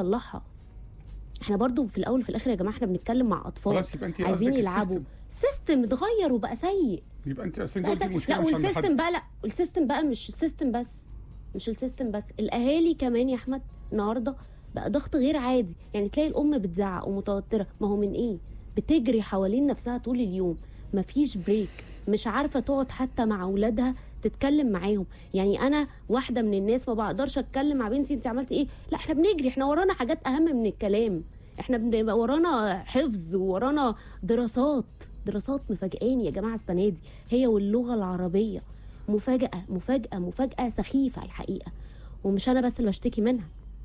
تطلعها احنا برضو في الاول وفي الاخر يا جماعه احنا بنتكلم مع اطفال خلاص يبقى انت عايزين قصدك يلعبوا السيستم. سيستم اتغير وبقى سيء يبقى انت اصل انت لا, قلتي لا المشكله مش عند والسيستم حد بقى لا السيستم بقى مش السيستم بس مش السيستم بس الاهالي كمان يا احمد النهارده بقى ضغط غير عادي يعني تلاقي الام بتزعق ومتوتره ما هو من ايه بتجري حوالين نفسها طول اليوم مفيش بريك مش عارفه تقعد حتى مع اولادها تتكلم معاهم يعني انا واحده من الناس ما بقدرش اتكلم مع بنتي انت عملتي ايه لا احنا بنجري احنا ورانا حاجات اهم من الكلام احنا بنبقى ورانا حفظ ورانا دراسات دراسات مفاجئاني يا جماعه السنه دي هي واللغه العربيه مفاجاه مفاجاه مفاجاه سخيفه الحقيقه ومش انا بس اللي بشتكي منها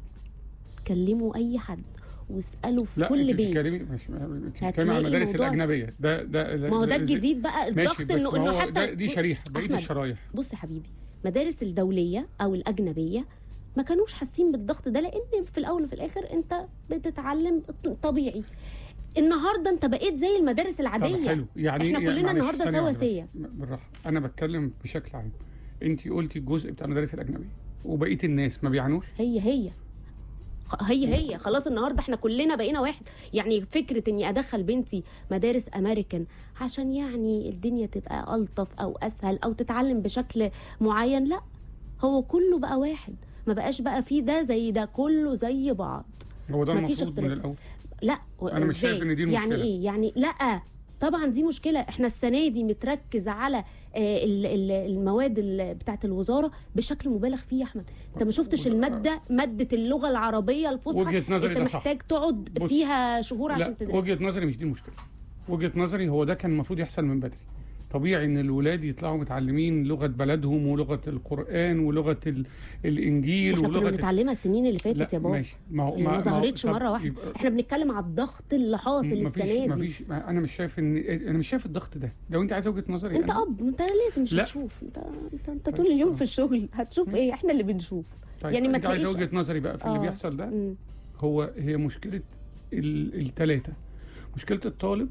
كلموا اي حد واسالوا في لا كل انت بيت بتتكلمي مش انت بتتكلمي هتلاقي عن المدارس الموضوع الاجنبيه ده ده ما هو ده زي- الجديد بقى ماشي الضغط بس انه ما انه هو حتى ده دي شريحه بقيه أحمد، الشرايح بص يا حبيبي مدارس الدوليه او الاجنبيه ما كانوش حاسين بالضغط ده لان في الاول وفي الاخر انت بتتعلم طبيعي النهارده انت بقيت زي المدارس طب العاديه حلو يعني احنا يعني كلنا معلش النهارده ثانية واحدة سواسية. بس، بالراحه انا بتكلم بشكل عام انت قلتي الجزء بتاع المدارس الاجنبيه وبقيه الناس ما بيعانوش هي هي خ- هي هي خلاص النهارده احنا كلنا بقينا واحد يعني فكره اني ادخل بنتي مدارس امريكان عشان يعني الدنيا تبقى الطف او اسهل او تتعلم بشكل معين لا هو كله بقى واحد ما بقاش بقى فيه ده زي ده كله زي بعض هو ده مفيش المفروض من اختلاف. الاول لا أنا مش إزاي؟ شايف إن دي يعني المشكلة. ايه يعني لا طبعا دي مشكله احنا السنه دي متركز على آه، ال- ال- المواد ال- بتاعه الوزاره بشكل مبالغ فيه يا احمد انت ما شفتش الماده ماده اللغه العربيه الفصحى وجهة نظري انت ده صح. محتاج تقعد بص، فيها شهور لا عشان تدرس وجهه نظري مش دي المشكله وجهه نظري هو ده كان المفروض يحصل من بدري طبيعي ان الولاد يطلعوا متعلمين لغه بلدهم ولغه القران ولغه ال... الانجيل احنا كنا ولغه بنتعلمها السنين اللي فاتت لا يا بابا ماشي ما هو هي ما هو- ظهرتش طب مره واحده يبقى- احنا بنتكلم على الضغط اللي حاصل مفيش السنه دي مفيش ما انا مش شايف ان انا مش شايف الضغط ده لو انت عايزه وجهه نظري انت أنا- اب انت لازم مش لا. هتشوف انت انت, انت طول اليوم في الشغل هتشوف ايه احنا اللي بنشوف طيب يعني ما انت عايزه تلاقيش وجهه نظري بقى في اللي آه. بيحصل ده مم. هو هي مشكله الثلاثه مشكله الطالب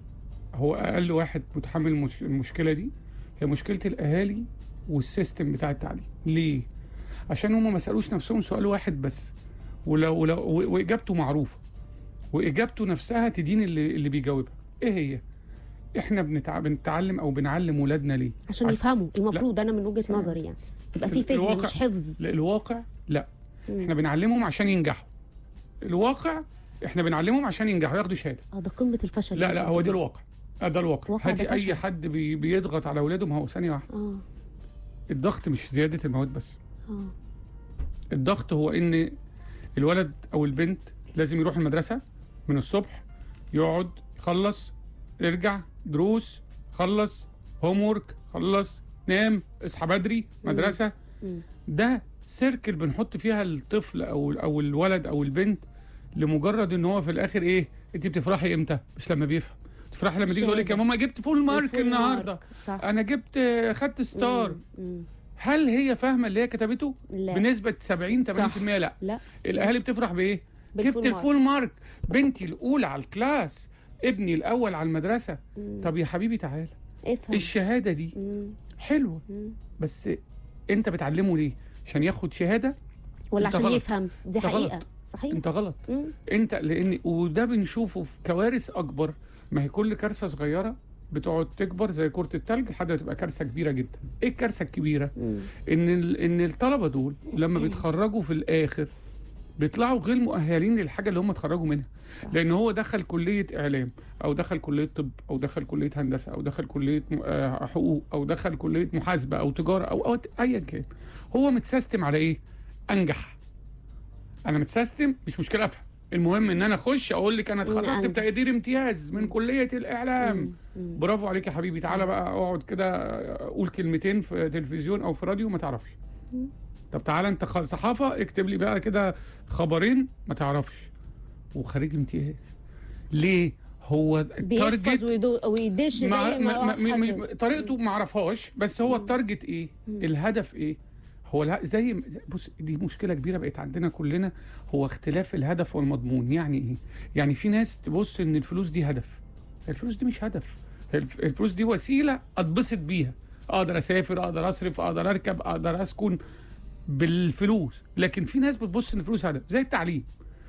هو اقل واحد متحمل المش- المشكله دي هي مشكله الاهالي والسيستم بتاع التعليم ليه عشان هم ما سالوش نفسهم سؤال واحد بس ولو ولو و- واجابته معروفه واجابته نفسها تدين اللي اللي بيجاوبها ايه هي احنا بنتع... بنتعلم او بنعلم ولادنا ليه عشان عش- يفهموا المفروض انا من وجهه ثانية. نظري يعني يبقى في فهم الواقع- مش حفظ لا الواقع لا مم. احنا بنعلمهم عشان ينجحوا الواقع احنا بنعلمهم عشان ينجحوا ياخدوا شهاده اه ده قمه الفشل لا لا هو ده الواقع آه ده الواقع واقع ده هاتي اي فشل. حد بي بيضغط على اولاده ما هو ثانيه واحده اه الضغط مش زياده المواد بس اه الضغط هو ان الولد او البنت لازم يروح المدرسه من الصبح يقعد يخلص يرجع دروس خلص هوم ورك خلص نام اصحى بدري مدرسه مم. ده سيركل بنحط فيها الطفل او او الولد او البنت لمجرد ان هو في الاخر ايه انت بتفرحي امتى مش لما بيفهم تفرحي لما تيجي تقول لك يا شهادة. ماما جبت فول مارك الفول النهارده مارك، صح انا جبت خدت ستار مم. مم. هل هي فاهمه اللي هي كتبته لا بنسبه 70 80% صح. لا لا الاهالي بتفرح بايه بالفول جبت مارك. الفول مارك بنتي الاولى على الكلاس ابني الاول على المدرسه مم. طب يا حبيبي تعالى افهم الشهاده دي مم. حلوه مم. بس انت بتعلمه ليه عشان ياخد شهاده ولا انت عشان غلط. يفهم دي انت حقيقه غلط. صحيح انت غلط مم. انت لان وده بنشوفه في كوارث اكبر ما هي كل كارثه صغيره بتقعد تكبر زي كره التلج لحد ما تبقى كارثه كبيره جدا ايه الكارثه الكبيره مم. ان ال... ان الطلبه دول لما بيتخرجوا في الاخر بيطلعوا غير مؤهلين للحاجه اللي هم اتخرجوا منها صح. لان هو دخل كليه اعلام او دخل كليه طب او دخل كليه هندسه او دخل كليه م- آه، حقوق او دخل كليه محاسبه او تجاره او او ايا كان هو متسيستم على ايه انجح انا متسيستم مش مشكله افهم المهم ان انا اخش اقول لك انا اتخرجت أنجح. بتقدير امتياز من كليه الاعلام مم. مم. برافو عليك يا حبيبي تعالى بقى اقعد كده قول كلمتين في تلفزيون او في راديو ما تعرفش مم. طب تعالى انت خ- صحافه اكتب لي بقى كده خبرين ما تعرفش وخريج امتياز ليه هو بيحفظ التارجت ويدو- ويدش زي مع ما ما هو ما ما حافظ. طريقته ما اعرفهاش بس هو التارجت ايه الهدف ايه هو الها- زي ما- بص دي مشكله كبيره بقت عندنا كلنا هو اختلاف الهدف والمضمون يعني ايه يعني في ناس تبص ان الفلوس دي هدف الفلوس دي مش هدف الف- الفلوس دي وسيله اتبسط بيها اقدر اسافر اقدر اصرف اقدر اركب اقدر اسكن بالفلوس لكن في ناس بتبص ان الفلوس هدف زي التعليم